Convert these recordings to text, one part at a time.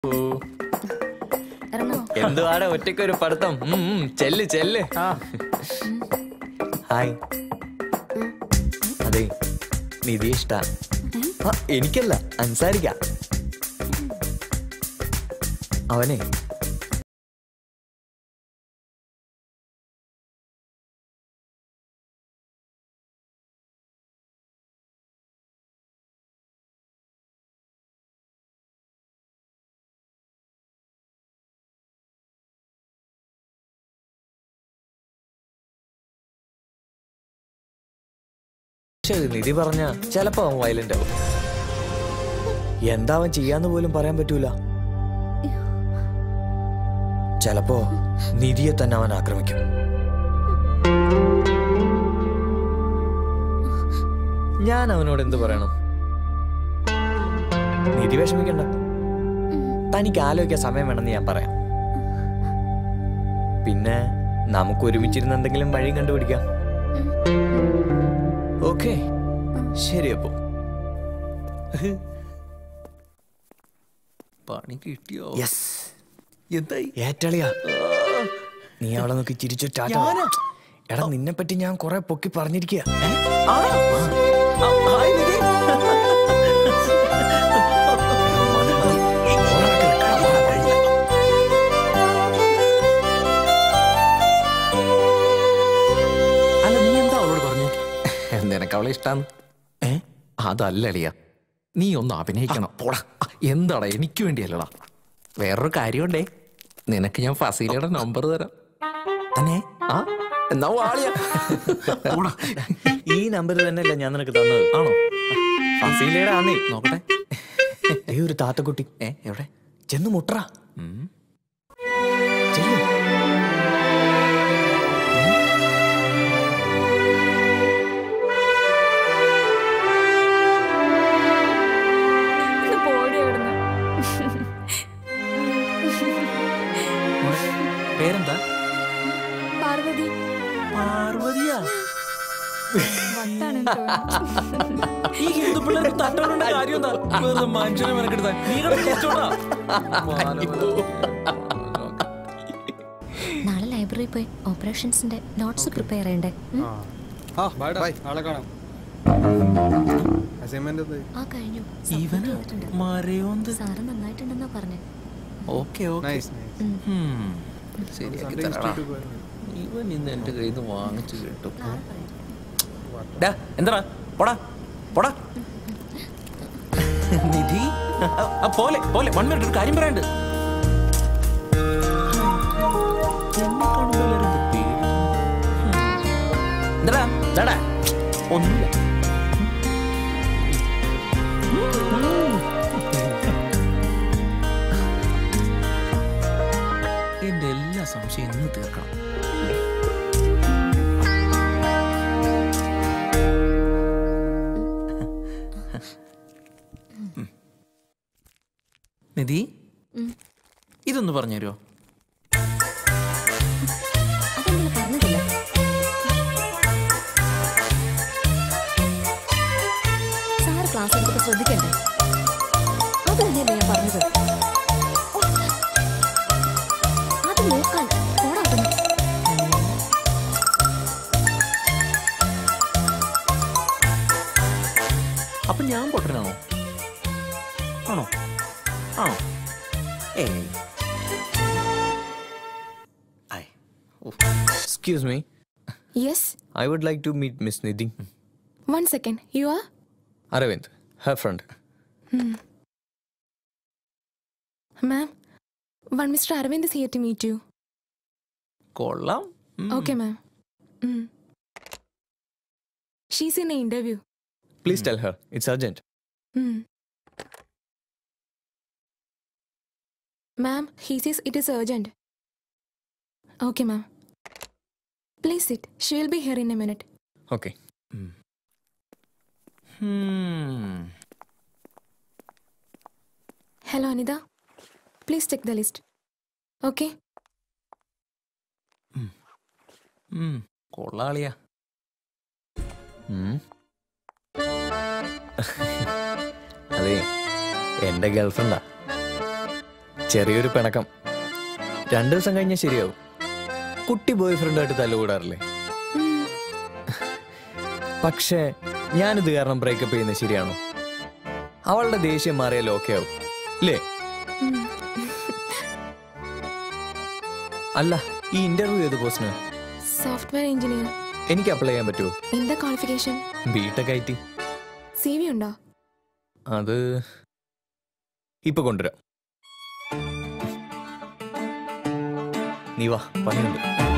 ഇറങ്ങോ എന്തുവാടെ ഒറ്റയ്ക്ക് ഒരു പഠിത്തം ഉം, ഉം, ചെല്ല് ചെല്ല് ഹായ് അതെ നിധി ഇഷ്ട എനിക്കല്ല അൻസാരിക്ക അവനെ പക്ഷെ നിധി പറഞ്ഞ ചിലപ്പോ അവൻ വയലന്റ് ആവും എന്താ അവൻ ചെയ്യാന്ന് പോലും പറയാൻ പറ്റൂല ചിലപ്പോ നിധിയെ തന്നെ അവൻ ആക്രമിക്കും ഞാൻ അവനോട് എന്ത് പറയണം നിധി വിഷമിക്കണ്ട തനിക്ക് ആലോചിക്കാൻ സമയം വേണമെന്ന് ഞാൻ പറയാം പിന്നെ നമുക്ക് ഒരുമിച്ചിരുന്ന് എന്തെങ്കിലും വഴിയും കണ്ടുപിടിക്കാം ഓക്കെ ശരി അപ്പോ പണി കിട്ടിയോ യെസ് എന്തായി ഏറ്റളിയാ നീ അവളെ നോക്കി ചിരിച്ചു ടാറ്റ ഞാനാ? എടാ നിന്നെ പറ്റി ഞാൻ കുറെ പൊക്കി പറഞ്ഞിരിക്കുക ആണോ? ആ, ഹായ് നിധി. അല്ല നീ എന്താ അവളോട് പറഞ്ഞു നിനക്ക് അവളെ ഇഷ്ടാന്ന് ഏ അതല്ല അളിയ നീ ഒന്ന് അഭിനയിക്കണം പോടാ എന്താടാ എനിക്ക് വേണ്ടിയല്ലടാ വേറൊരു കാര്യമുണ്ടേ നിനക്ക് ഞാൻ ഫസീലയുടെ നമ്പർ തരാം തന്നെ ആ എന്നാ വാളിയാ പോടാ ഈ നമ്പർ തന്നെയല്ല ഞാൻ നിനക്ക് തന്നത് ആണോ ഫസീലയുടെ ആന്നേ നോക്കട്ടെ ഏ ഒരു താത്തക്കുട്ടി ഏ എവിടെ ചെന്ന് മുട്ടറ ഉം. ചെല്ലു ഒന്ന് പോടി അവിടുന്ന് മോളെ, പേരെന്താ പാർവതി പാർവതിയാ വട്ടാണ് തോന്നുന്നു ഈ ഹിന്ദു പിള്ളേർക്ക് തട്ടോണ്ട കാര്യം എന്താ വെറുതെ മനുഷ്യനെ മെനക്കെടുത്താൻ നീ കണ്ട് കുറച്ചോടാ നാളെ ലൈബ്രറി പോയി ഓപ്പറേഷൻസിന്റെ നോട്ട്സ് പ്രിപ്പയർ ചെയ്യണ്ടേ ഉം? ആ ബൈ ബൈ നാളെ കാണാം അസൈൻമെന്റ് എന്തായി ആ കഴിഞ്ഞു ഇവന് Submit ചെയ്തിട്ടുണ്ട്. മരയോന്ത് സാറ് നന്നായിട്ടുണ്ടെന്നാ പറഞ്ഞേ ഓക്കെ ഓക്കെ നൈസ് നൈസ് ശരിയാക്കി സൺഡേ തരാടാ ഇൻസ്റ്റിറ്റ്യൂട്ട് പോയിരുന്നു ഇവൻ ഇന്ന് എന്റെ കയ്യിൽ നിന്ന് വാങ്ങിച്ചു കിട്ടും നാളെ പറയാം ഡാ, എന്താടാ പോടാ പോടാ നിധി ആ, ആ, പോലെ പോലെ വൺ മിനിറ്റ് ഒരു കാര്യം പറയാണ്ട് എന്നെ കാണുമ്പോൾ എല്ലാവരും എന്ത് പേടിക്കുന്നു? ഹും. എന്താടാ എന്താടാ ഒന്നുമില്ല എന്റെ എല്ലാ സംശയം ഇന്ന് തീർക്കണം നിധി ഇതൊന്ന് പറഞ്ഞുതരുമോ അതെന്താ പറഞ്ഞിട്ടില്ല സാറ് ക്ലാസ് എടുത്തപ്പോൾ ശ്രദ്ധിക്കണ്ടേ അത് തന്നെയല്ലേ ഞാൻ പറഞ്ഞത് ഓ. അത് നോക്കാൻ പോടാ അവിടുന്ന്. അപ്പൊ ഞാൻ പൊട്ടനാണോ ആണോ ആണോ ഏയ് I excuse me Yes, I would like to meet miss Nidhi one second. You are? Aravind her friend Ma'am, one Mr. Arvind is here to meet you. കൊള്ളാം ഉം. Okay, ma'am. Mm. She's in an interview. Please tell her it's urgent Mm. Ma'am, he says it is urgent. Okay, ma'am. Please sit. She will be here in a minute. Okay ഉം. Hello, Anida. Please check the list. Okay? ഉം. കൊള്ളാളിയാ അതെ എന്റെ ഗേൾഫ്രണ്ടാ ചെറിയൊരു പിണക്കം രണ്ടു ദിവസം കഴിഞ്ഞാൽ ശരിയാവും കുട്ടി ബോയ് ഫ്രണ്ടായിട്ട് തല്ലുകൂടാറില്ലേ പക്ഷേ ഞാനിത് കാരണം ബ്രേക്കപ്പ് ചെയ്യുന്നത് ശരിയാണോ അവളുടെ ദേഷ്യം മാറിയാൽ ഓക്കെ ആവും ഇല്ലേ അല്ല ഈ ഇന്റർവ്യൂ ഏത് പോസ്റ്റിന് സോഫ്റ്റ്വെയർ എഞ്ചിനീയർ എനിക്ക് അപ്ലൈ ചെയ്യാൻ പറ്റുമോ എന്താ qualification B Tech I T C V ഉണ്ടോ അത് ഇപ്പൊ കൊണ്ടുവരാം നീ വാ പണിയുണ്ട്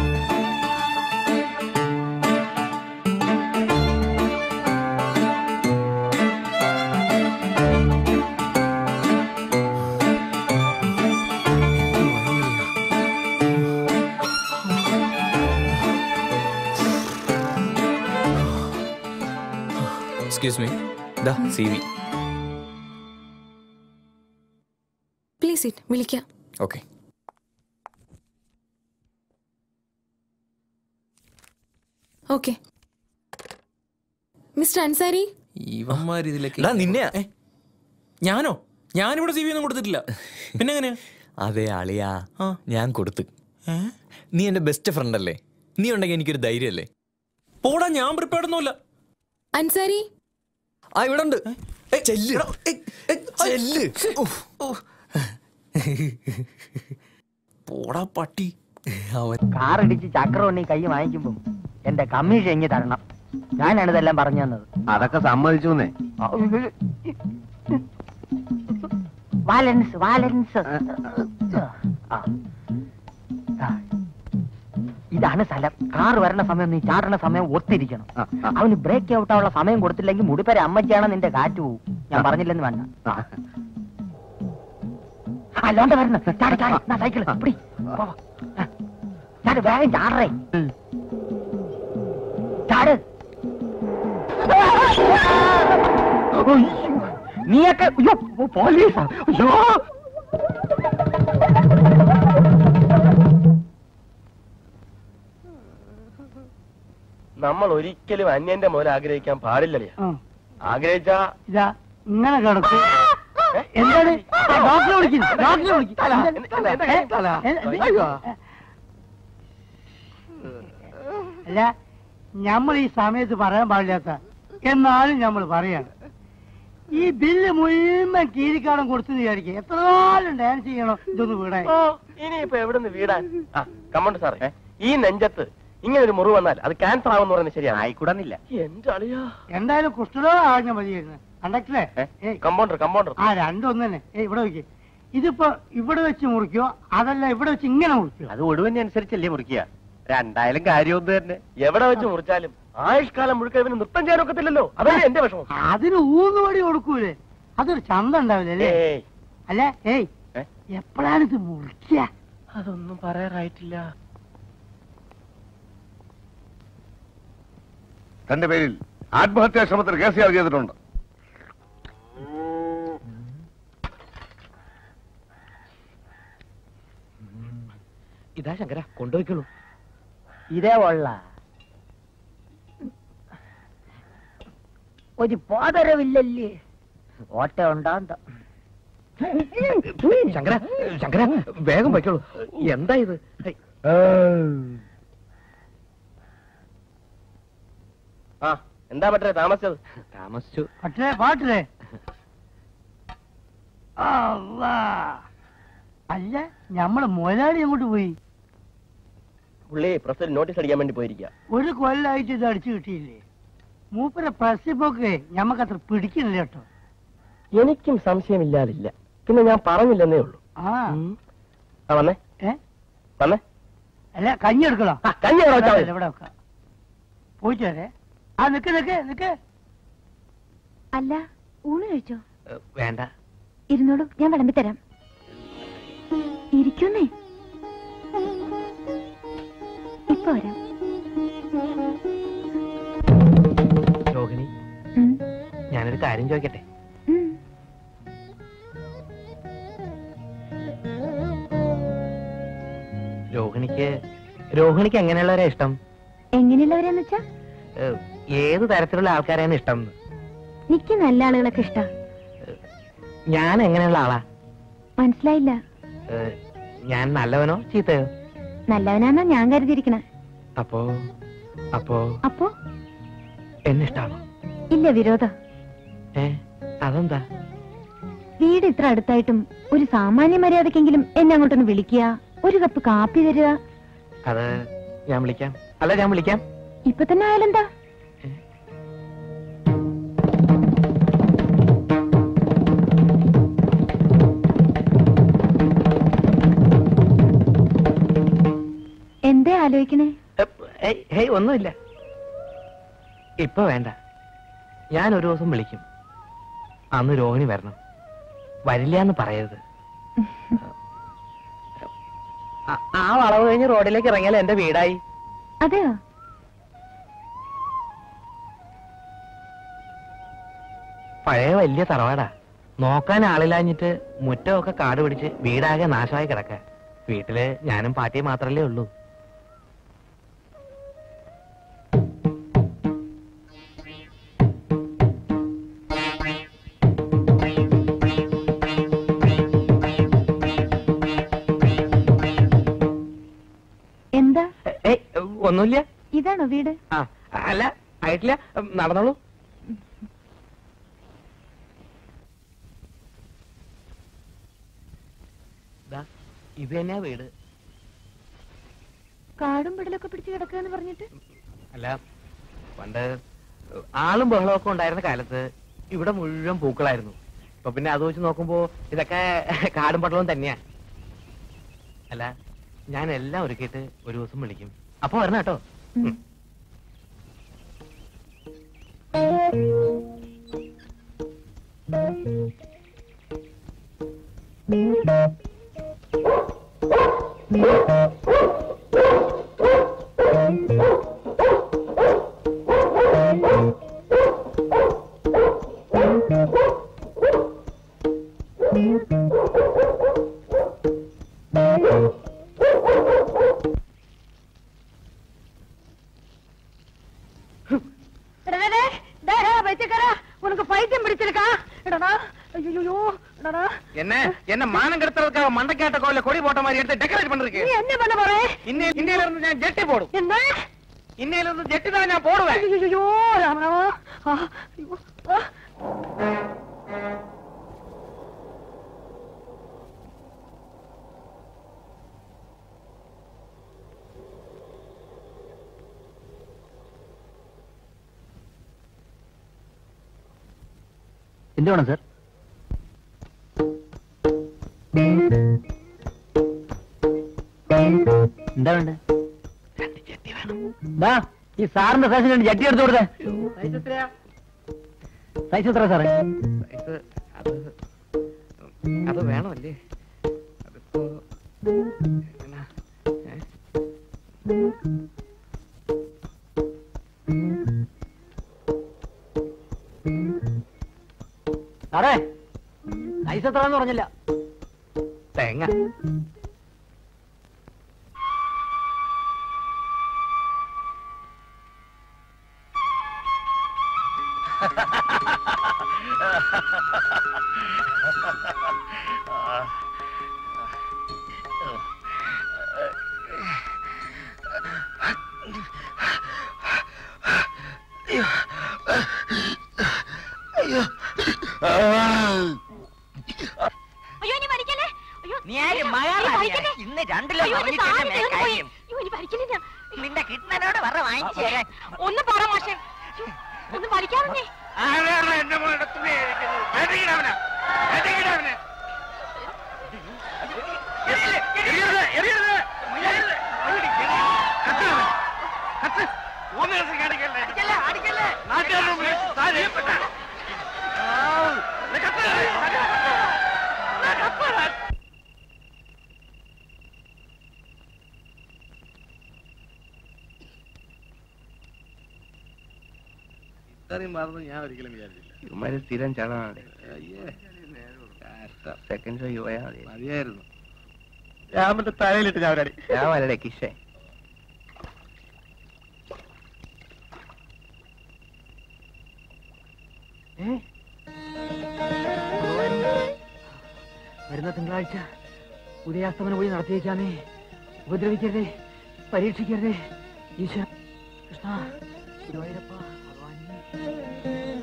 എക്സ്ക്യൂസ് മീ ദാ സി വി പ്ലീസ് ഇറ്റ് വിളിക്കാം ഓക്കെ ഓക്കെ മിസ്റ്റർ അൻസാരി ഇവന്മാർ ഇതിലേക്ക് എടാ, നിന്നെയാ? ഏ? ഞാനോ ഞാനിവിടെ സി വി ഒന്നും കൊടുത്തിട്ടില്ല പിന്നെ എങ്ങനെയാ അതെ അളിയാ ആ. ഞാൻ കൊടുത്ത് ഏ? നീ എന്റെ ബെസ്റ്റ് ഫ്രണ്ട് അല്ലേ നീ ഉണ്ടെങ്കിൽ എനിക്കൊരു ധൈര്യമല്ലേ പോടാ ഞാൻ പ്രിപ്പയർഡ് ഒന്നുമില്ല അൻസാരി ആ ഇവിടെ ഉണ്ട് ചെല്ല് ചെല്ല് ഉഫ്. പോടാ പട്ടി അവൻ കാറിടിച്ച് ചക്രവണ്ണി കൈ വാങ്ങിക്കുമ്പോ എന്റെ കമ്മീഷൻ എങ്ങി തരണം ഞാനാണ് ഇതെല്ലാം പറഞ്ഞു തന്നത് അതൊക്കെ സമ്മതിച്ചു വാലൻസ് വാലൻസ് ആ. ആ. ഇതാണ് സ്ഥലം കാർ വരണ സമയം നീ ചാടണ സമയം ഒത്തിരിക്കണം അവന് ബ്രേക്ക് ഔട്ട് ആവുള്ള സമയം കൊടുത്തില്ലെങ്കിൽ മുടിപ്പര അമ്മച്ചാണ് നിന്റെ കാറ്റ് പോവും ഞാൻ പറഞ്ഞില്ലെന്ന് വേണ്ട അല്ലാണ്ട് വരണം ചാട് ചാട് നാ സൈക്കിൾ പിടി പോ. ആ. ചാട് വേഗം ചാടറേ ചാട് അയ്യോ. നീയൊക്കെ അയ്യോ പോലീസാ അയ്യോ നമ്മൾ ഒരിക്കലും അന്യന്റെ മുതൽ ആഗ്രഹിക്കാൻ പാടില്ലല്ലേ ആഗ്രഹിച്ചാ ഇതാ ഇങ്ങനെ കിടക്കും എന്താണ് ഡോക്ടറെ വിളിക്കുന്നു ഡോക്ടറെ വിളിക്കുന്നു അല്ല നമ്മൾ ഈ സമയത്ത് പറയാൻ പാടില്ലാത്ത എന്നാലും നമ്മൾ പറയാണ് ഈ ബില്ല് മുഴുവൻ കീരിക്കാടം കൊടുത്തു വിചാരിക്കുക എത്ര കാലം ഡാൻസ് ചെയ്യണം ഇതൊന്ന് വീടാൻ ഓ ഇനിയിപ്പോ എവിടുന്ന് വീടാൻ ആ കമ്മണ്ട് സാറേ ഈ നെഞ്ചത്ത് ഇങ്ങനെ ഒരു മുറിവ് വന്നാൽ അത് ക്യാൻസർ ആവുമെന്ന് പറയുന്നത് ശരിയാണ് ആയിക്കൂടന്നില്ല എന്റെ അളിയാ എന്തായാലും കുഷ്ഠരോഗം ആകാൻ മതിയായിരുന്നു കണ്ടക്ടറെ ഏയ് കമ്പൗണ്ടർ കമ്പൗണ്ടർ ആ രണ്ടും തന്നെ ഏയ് ഇവിടെ വെക്ക് ഇതിപ്പോ ഇവിടെ വെച്ച് മുറിക്കോ അതല്ല ഇവിടെ വെച്ച് ഇങ്ങനെ മുറിക്കോ അത് ഒടുവിനെ അനുസരിച്ചല്ലേ മുറിക്കുക രണ്ടായാലും കാര്യം ഒന്ന് തന്നെ എവിടെ വെച്ച് മുറിച്ചാലും ആയുഷ്കാലം മുഴുക്ക ഇവന് നൃത്തം ചെയ്യാൻ ഒക്കത്തില്ലല്ലോ അതല്ലേ എന്റെ വിഷമം അതിന് ഊന്നുവടി കൊടുക്കൂലേ അതൊരു ചന്ത ഉണ്ടാവില്ല അല്ലേ ഏയ് അല്ല ഏയ് ഏ? എപ്പോഴാണ് ഇത് മുറിക്കുക അതൊന്നും പറയാറായിട്ടില്ല തന്റെ പേരിൽ ആത്മഹത്യാ ശ്രമത്തിൽ കേസ് ചാർജ് ചെയ്തിട്ടുണ്ട് ഇതാ ശങ്കര കൊണ്ടുപോയിക്കോളൂ ഇതേ ഉള്ള ഒരു പോതരവില്ലല്ലേ ഓട്ട ഉണ്ടാന്ത ശങ്കര ശങ്കര വേഗം വയ്ക്കോളൂ എന്താ ഇത് ആ എന്താ പറ്റേ താമസിച്ചത് താമസിച്ചു പക്ഷേ പാട്ടില്ലേ അല്ലാ. അല്ല ഞമ്മള് മുതലാളി അങ്ങോട്ട് പോയി പുള്ളി പ്രസിൽ നോട്ടീസ് അടിക്കാൻ വേണ്ടി പോയിരിക്കുക ഒരു കൊല്ലായിട്ട് ഇത് അടിച്ചു കിട്ടിയില്ലേ മൂപ്പരെ പ്രസിപ്പൊക്കെ ഞമ്മക്കത്ര പിടിക്കുന്നില്ല കേട്ടോ എനിക്കും സംശയമില്ലാതില്ല പിന്നെ ഞാൻ പറഞ്ഞില്ലെന്നേ ഉള്ളൂ ആ ആ വന്നേ ഏ വന്നേ അല്ല കഞ്ഞി എടുക്കണോ ആ കഞ്ഞി ഇവിടെ വെച്ചാ മതി. ഇവിടെ വെക്കാം പോയിട്ട് വരെ ആ നിക്ക് നിക്ക് നിക്ക് അല്ല ഊണ് കഴിച്ചോ വേണ്ട ഇരുന്നോളൂ ഞാൻ വിളമ്പി തരാം ഇരിക്കുന്നേ ഇപ്പൊ വരാം രോഹിണി ഉം, ഞാനൊരു കാര്യം ചോദിക്കട്ടെ ഉം. രോഹിണിക്ക് രോഹിണിക്ക് എങ്ങനെയുള്ളവരാ ഇഷ്ടം എങ്ങനെയുള്ളവരാന്ന് വെച്ചാ ഏഹ്, ഏത് തരത്തിലുള്ള ആൾക്കാരാണ് ഇഷ്ടം എന്ന്? എനിക്ക് നല്ല ആളുകളൊക്കെ ഇഷ്ടാ ഞാൻ എങ്ങനെയുള്ള ആളാ മനസ്സിലായില്ല ഏ, ഞാൻ നല്ലവനോ ചീത്തയോ നല്ലവനാന്നാ ഞാൻ കരുതിയിരിക്കണ അപ്പോ അപ്പോ അപ്പോ എന്നെ ഇഷ്ടാണോ ഇല്ല വിരോധ ഏ അതെന്താ വീട് ഇത്ര അടുത്തായിട്ടും ഒരു സാമാന്യ മര്യാദക്കെങ്കിലും എന്നെ അങ്ങോട്ടൊന്ന് വിളിക്കുക ഒരു കപ്പ് കാപ്പി തരിക അത് ഞാൻ വിളിക്കാം അല്ല ഞാൻ വിളിക്കാം ഇപ്പൊ തന്നെ ആയാലെന്താ എന്തേ ആലോചിക്കണേ ഏയ്, ഹേയ് ഒന്നുമില്ല ഇപ്പൊ വേണ്ട ഞാൻ ഒരു ദിവസം വിളിക്കും അന്ന് രോഹിണി വരണം വരില്ല എന്ന് പറയരുത് ആ- ആ വളവ് കഴിഞ്ഞ് റോഡിലേക്ക് ഇറങ്ങിയാൽ എന്റെ വീടായി അതെയോ പഴയ വലിയ തറവാടാ നോക്കാൻ ആളില്ലാഞ്ഞിട്ട് മുറ്റമൊക്കെ കാട് പിടിച്ച് വീടാകെ നാശമായി കിടക്ക വീട്ടില് ഞാനും പാട്ടിയും മാത്രല്ലേ ഉള്ളൂ എന്താ ഏയ് ഒന്നുമില്ല ഇതാണോ വീട് ആ അല്ല ആയിട്ടില്ല ഉം, നടന്നോളൂ ദാ, ഇത് തന്നെയാ വീട് കാടും പിടലൊക്കെ പിടിച്ച് കിടക്കുക പറഞ്ഞിട്ട് അല്ല പണ്ട് ആളും ബഹളമൊക്കെ ഉണ്ടായിരുന്ന കാലത്ത് ഇവിടെ മുഴുവൻ പൂക്കളായിരുന്നു ഇപ്പൊ പിന്നെ അത് വെച്ച് നോക്കുമ്പോ ഇതൊക്കെ കാടും പട്ടളവും തന്നെയാ അല്ല ഞാൻ എല്ലാം ഒരുക്കിയിട്ട് ഒരു ദിവസം വിളിക്കും അപ്പൊ വരണം കേട്ടോ ഉം. உனக்கு பைத்தியம் பிடிச்சிருக்கா இடடா ஐயோ இடடா என்ன என்ன மானம் கெடுத்துறதுக்காக மண்டைக்காட்ட கோயில கொடி போட்ட மாதிரி எடுத்து டெக்கரேட் நீ பண்ணிருக்கு என்ன பண்ண போற இன்னை இன்னையில இருந்து நான் ஜெட்டி போடும் என்ன இன்னையில இருந்து ஜெட்டி தான் நான் போடுவேன் ஐயோ ராமராமா ஆ, ஐயோ, ஆ. എന്ത് വേണം സാർ എന്താ വേണ്ടേ ദാ, ഈ സാറിന്റെ സൈസിന് വേണ്ടി ജട്ടി എടുത്തു കൊടുത്തേ സൈസ് എത്ര സാറേ അത് വേണമല്ലേ അതിപ്പോ എങ്ങനാ? ഏ? സാറേ സൈസ് എത്രയാന്ന് പറഞ്ഞില്ല തേങ്ങ അയ്യോ ഇനി പഠിക്കല്ലേ അയ്യോ നീ ആര് അയ്യോ, മകളാ ഇനി നീ? പഠിക്കല്ലേ? ഇന്ന് രണ്ടിലോ അയ്യോ, ഇത് പറഞ്ഞിട്ടല്ലേ താഴെ മേ വീണ് പോയി. കാര്യം. അയ്യോ, ഇനി പഠിക്കില്ല ഞാൻ. നിന്റെ കിട്ടനോട് പറ വാങ്ങിച്ചു തരാൻ ഒന്ന് പറ മാഷെ അയ്യോ, ഒന്ന് പഠിക്കാമെന്നേ ആരാണ് എന്റെ മോളുടെ തുണി അഴിക്കുന്നത്? വേട്ടയ്ക്കിടവനെ. വേട്ടയ്ക്കിടവനെ. എറിയരുത്, എറിയരുത്, എറിയരുത്. എറിയരുത്. കത്ത്. കത്ത്. ഊന്ന് ദിവസം കാണിക്കല്ലേ. നാട്ടുകാരുടെ മുമ്പിൽ താൻ ഏർപ്പെട്ട. ആവ്. ഇത് കത്ത്. കത്ത്. ഇത്രയും മറന്ന് ഞാൻ ഒരിക്കലും വിചാരിച്ചില്ല ഇവന്മാര് സ്ഥിരം ചടനാണ് അയ്യേ സെക്കൻഡ് ഷോ പോയാൽ മതി മതിയായിരുന്നു രാമന്റെ തലയിലിട്ട് ഞാൻ ഒരടി ഞാൻ വരടെ കിഷേ വരുന്ന തിങ്കളാഴ്ച ഉദയാസ്തമനം വഴി നടത്തിയേക്കാമേ ഉപദ്രവിക്കരുതേ പരീക്ഷിക്കരുതേ ഈശ്വര കൃഷ്ണ ഗുരുവായൂരപ്പ ഭഗവാനേ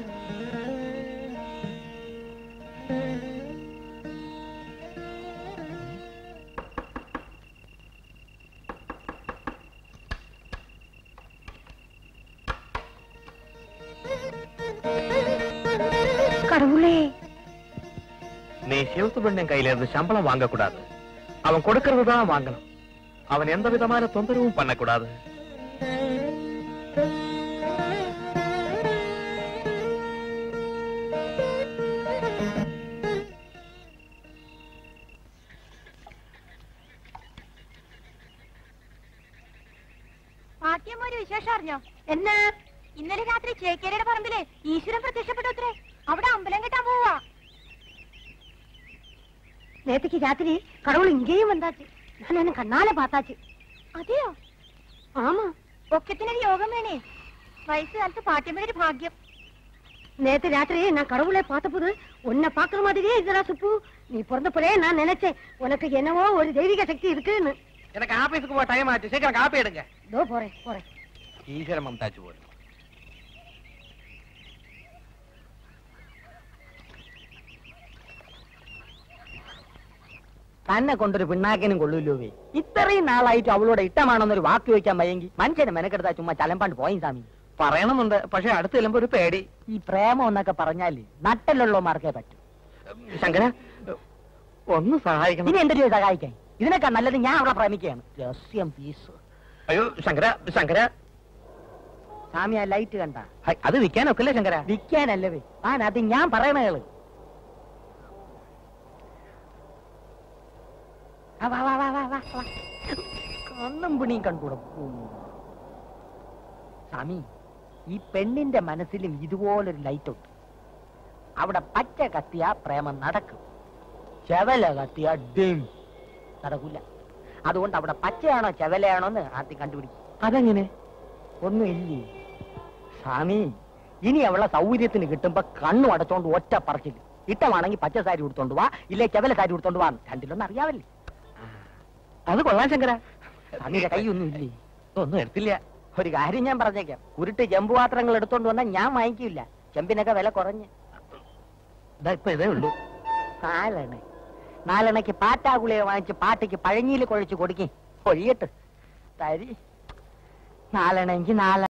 கடவுளே நீ சிவசுப்ரமணியன் கையில இருந்து சம்பளம் வாங்க கூடாது அவன் கொடுக்கறது தான் வாங்கணும் அவன் எந்த விதமான தொந்தரவும் பண்ணக்கூடாது പാട്ടിയമ്മ ഒരു വിശേഷം അറിഞ്ഞോ എന്നാ ഇന്നലെ രാത്രി ചേക്കേരയുടെ പറമ്പില് ഈശ്വരൻ പ്രത്യക്ഷപ്പെട്ടു അത്രേ അവിടെ അമ്പലം കെട്ടാൻ പോവാ നേരത്തേക്ക് രാത്രി കടവുൾ ഇങ്ങേയും വന്നാച്ച് ഞാൻ എന്നെ കണ്ണാലെ പാത്താച്ച് അതെയോ ആമാ ഒക്കത്തിനൊരു യോഗം വേണേ വയസ്സുകാലത്ത് പാട്ടിയമ്മയുടെ ഒരു ഭാഗ്യം நேத்து ராத்திரி நான் கடவுளை பார்த்தபோது உன்னை பாக்குற மாதிரியே இதுடா சுப்பு நீ பிறந்தப்பவே நான் நினைச்சேன் உனக்கு என்னவோ ஒரு தெய்வீக சக்தி இருக்குன்னு எனக்கு ஆபீஸுக்கு போக டைம் ஆச்சு சீக்கிரம் காப்பி எடுங்க இதோ போறேன் போறேன் ஈஸ்வர மம்தாச்சு போடு തന്നെ കൊണ്ടൊരു പിണ്ണാക്കിനും കൊള്ളൂല്ലോ ഇത്രയും നാളായിട്ട് അവളോട് ഇഷ്ടമാണെന്നൊരു വാക്ക് വെക്കാൻ വയ്യെങ്കിൽ മനുഷ്യനെ മെനക്കെടുത്താ ചുമ്മാ ചലമ്പാണ്ട് പോയി സ്വാമി പറയണമെന്നുണ്ട് പക്ഷെ അടുത്ത് ചെല്ലുമ്പോ ഒരു പേടി ഈ പ്രേമം എന്നൊക്കെ പറഞ്ഞാല് നട്ടലുള്ളമാർക്കേ പറ്റൂ ശങ്കര ഒന്ന് സഹായിക്കണം ഇനി എന്റെ രൂപ സഹായിക്കാൻ ഇതിനൊക്കെ നല്ലത് ഞാൻ അവളെ പ്രേമിക്കുകയാണ് രഹസ്യം പീസ് അയ്യോ ശങ്കര ശങ്കര സ്വാമി ആ ലൈറ്റ് കണ്ട ഹൈ, അത് വിൽക്കാനൊക്കില്ല ശങ്കര വിൽക്കാനല്ലവേ ആ അത് ഞാൻ പറയണ കേള് ആ, വാ, വാ, വാ, വാ, വാ, വാ. കണ്ണും പിണിയും കണ്ടുകൂടും സ്വാമി ഈ പെണ്ണിന്റെ മനസ്സിലും ഇതുപോലൊരു ലൈറ്റ് ഉണ്ട് അവിടെ പച്ച കത്തിയ പ്രേമം നടക്കും ചെവല കത്തിയ ഡിം നടക്കൂല അതുകൊണ്ട് അവിടെ പച്ചയാണോ ചെവലയാണോ എന്ന് ആദ്യം കണ്ടുപിടിക്കും അതെങ്ങനെ ഒന്നുമില്ലേ സ്വാമി ഇനി അവളെ സൗകര്യത്തിന് കിട്ടുമ്പോ കണ്ണു അടച്ചോണ്ട് ഒറ്റ പറച്ചില് ഇട്ടമാണെങ്കിൽ പച്ച സാരി ഉടുത്തോണ്ട് വാ ഇല്ലേ ചെവല സാരി ഉടുത്തോണ്ട് വാ രണ്ടിലൊന്നും അറിയാവല്ലേ അത് കൊള്ളാം ശങ്കര സ്വാമിയുടെ കൈയൊന്നും ഇല്ലേ ഒന്നും എടുത്തില്ല ഒരു കാര്യം ഞാൻ പറഞ്ഞേക്കാം ഉരുട്ട് ചെമ്പ് പാത്രങ്ങൾ എടുത്തോണ്ട് വന്നാൽ ഞാൻ വാങ്ങിക്കില്ല ചെമ്പിനൊക്കെ വില കുറഞ്ഞ് ഇതാ ഇപ്പൊ ഇതേ ഉള്ളൂ നാലെണ്ണ നാലെണ്ണയ്ക്ക് പാറ്റാകുളിയെ വാങ്ങിച്ച് പാട്ടിക്ക് പഴഞ്ഞിയിൽ കുഴച്ച് കൊടുക്കേ ഒഴിയട്ട് തരി നാലെണ്ണെങ്കിൽ നാലെ